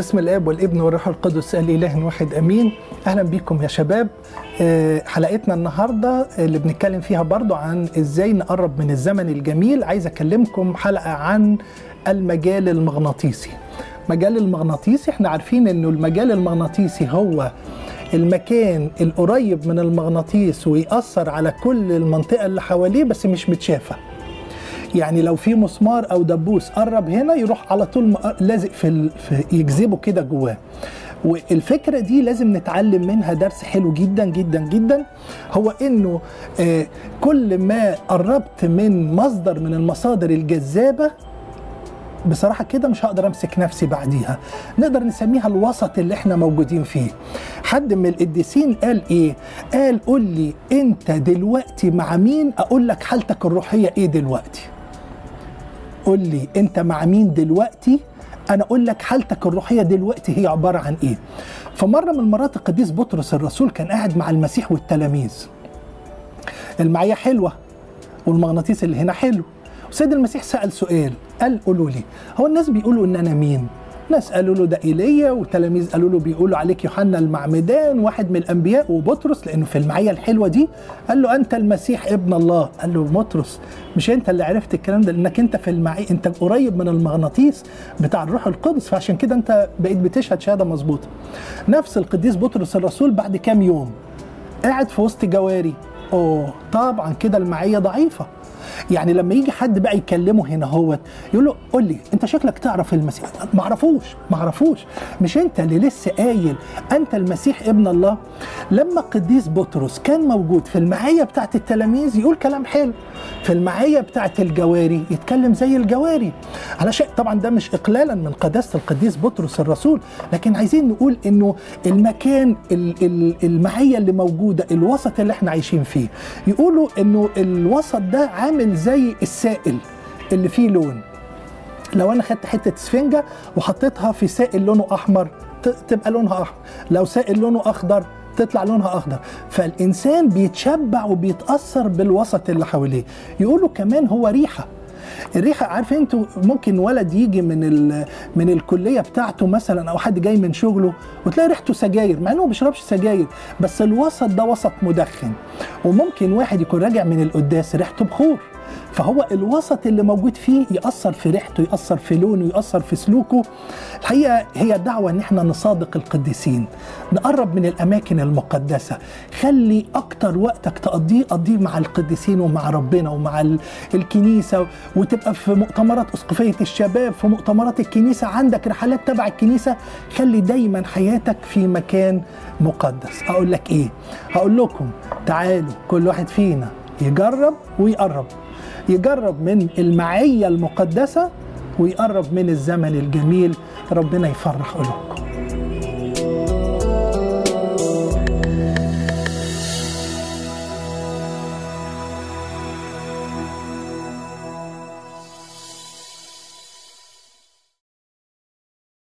بسم الاب والابن والروح القدس الاله واحد امين اهلا بيكم يا شباب آه، حلقتنا النهارده اللي بنتكلم فيها برضو عن ازاي نقرب من الزمن الجميل عايز اكلمكم حلقه عن المجال المغناطيسي مجال المغناطيسي احنا عارفين انه المجال المغناطيسي هو المكان القريب من المغناطيس ويأثر على كل المنطقة اللي حواليه بس مش متشافة يعني لو في مسمار او دبوس قرب هنا يروح على طول م- لازق في, ال... في يجذبه كده جواه والفكره دي لازم نتعلم منها درس حلو جدا جدا جدا هو انه آه كل ما قربت من مصدر من المصادر الجذابه بصراحة كده مش هقدر أمسك نفسي بعديها نقدر نسميها الوسط اللي احنا موجودين فيه حد من القديسين قال ايه قال قول لي انت دلوقتي مع مين اقول لك حالتك الروحية ايه دلوقتي قول لي انت مع مين دلوقتي انا اقول لك حالتك الروحيه دلوقتي هي عباره عن ايه فمره من المرات القديس بطرس الرسول كان قاعد مع المسيح والتلاميذ المعيه حلوه والمغناطيس اللي هنا حلو وسيد المسيح سال سؤال قال قولوا لي هو الناس بيقولوا ان انا مين ناس قالوا له ده ايليا وتلاميذ قالوا له بيقولوا عليك يوحنا المعمدان واحد من الانبياء وبطرس لانه في المعيه الحلوه دي قال له انت المسيح ابن الله قال له بطرس مش انت اللي عرفت الكلام ده لانك انت في المعيه انت قريب من المغناطيس بتاع الروح القدس فعشان كده انت بقيت بتشهد شهاده مظبوطه نفس القديس بطرس الرسول بعد كام يوم قاعد في وسط جواري اوه طبعا كده المعيه ضعيفه يعني لما يجي حد بقى يكلمه هنا هوت يقول له قول لي انت شكلك تعرف المسيح ما اعرفوش ما اعرفوش مش انت اللي لسه قايل انت المسيح ابن الله لما القديس بطرس كان موجود في المعيه بتاعت التلاميذ يقول كلام حلو في المعيه بتاعت الجواري يتكلم زي الجواري على شيء طبعا ده مش اقلالا من قداسه القديس بطرس الرسول لكن عايزين نقول انه المكان ال- ال- المعيه اللي موجوده الوسط اللي احنا عايشين فيه يقولوا انه الوسط ده عامل زي السائل اللي فيه لون لو انا خدت حته اسفنجه وحطيتها في سائل لونه احمر ت- تبقى لونها احمر لو سائل لونه اخضر تطلع لونها اخضر فالانسان بيتشبع وبيتاثر بالوسط اللي حواليه يقولوا كمان هو ريحه الريحه عارفين انتوا ممكن ولد يجي من ال- من الكليه بتاعته مثلا او حد جاي من شغله وتلاقي ريحته سجاير مع انه ما بيشربش سجاير بس الوسط ده وسط مدخن وممكن واحد يكون راجع من القداس ريحته بخور فهو الوسط اللي موجود فيه يأثر في ريحته يأثر في لونه يأثر في سلوكه الحقيقة هي دعوة ان احنا نصادق القديسين نقرب من الأماكن المقدسة خلي أكتر وقتك تقضيه قضيه مع القديسين ومع ربنا ومع ال- الكنيسة وتبقى في مؤتمرات أسقفية الشباب في مؤتمرات الكنيسة عندك رحلات تبع الكنيسة خلي دايما حياتك في مكان مقدس أقول لك إيه هقول لكم تعالوا كل واحد فينا يجرب ويقرب يجرب من المعية المقدسة ويقرب من الزمن الجميل ربنا يفرح قلوبكم